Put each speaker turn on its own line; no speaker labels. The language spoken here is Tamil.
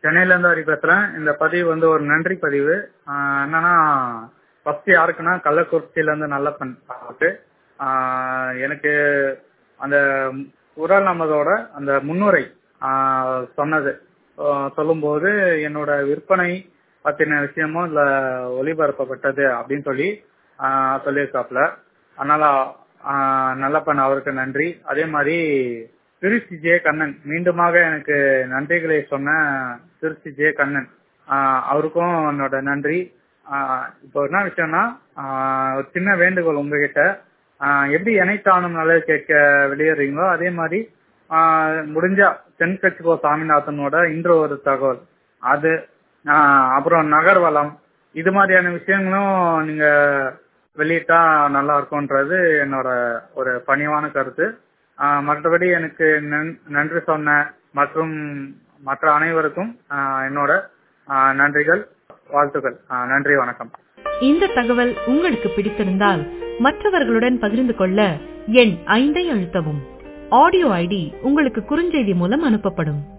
சென்னையில இருந்து ஹரி பேசுறேன் இந்த பதிவு வந்து ஒரு நன்றி பதிவு ஆஹ் என்னன்னா ஃபர்ஸ்ட் யாருக்குன்னா கள்ளக்குறிச்சியில இருந்து நல்லப்பன் அவருக்கு ஆஹ் எனக்கு அந்த குரல் நமதோட அந்த முன்னுரை ஆஹ் சொன்னது ஆஹ் சொல்லும்போது என்னோட விற்பனை பத்தின விஷயமும் இதுல ஒளிபரப்பப்பட்டது அப்படின்னு சொல்லி ஆஹ் சொல்லியிருக்காப்ல அதனால ஆஹ் நல்லப்பன் அவருக்கு நன்றி அதே மாதிரி திருச்சி ஜே கண்ணன் மீண்டுமாக எனக்கு நன்றிகளை சொன்ன திருச்சி ஜே கண்ணன் ஆஹ் அவருக்கும் என்னோட நன்றி ஆஹ் இப்போ என்ன விஷயம்னா ஆஹ் ஒரு சின்ன வேண்டுகோள் உங்ககிட்ட ஆஹ் எப்படி இணைத்தானும் நல்லது கேட்க வெளியேறீங்களோ அதே மாதிரி ஆஹ் முடிஞ்சா தென்கட்சிகோ சாமிநாதனோட இன்று ஒரு தகவல் அது ஆஹ் அப்புறம் நகர்வளம் இது மாதிரியான விஷயங்களும் நீங்க வெளியிட்டா நல்லா இருக்கும்ன்றது என்னோட ஒரு பணிவான கருத்து ஆஹ் மற்றபடி எனக்கு நன்- நன்றி சொன்ன மற்றும் மற்ற அனைவருக்கும் ஆஹ் என்னோட ஆஹ் நன்றிகள் வாழ்த்துக்கள் ஆஹ் நன்றி வணக்கம்
இந்த தகவல் உங்களுக்கு பிடித்திருந்தால் மற்றவர்களுடன் பகிர்ந்து கொள்ள எண் ஐந்தை அழுத்தவும் ஆடியோ ஐடி உங்களுக்கு குறுஞ்செய்தி மூலம் அனுப்பப்படும்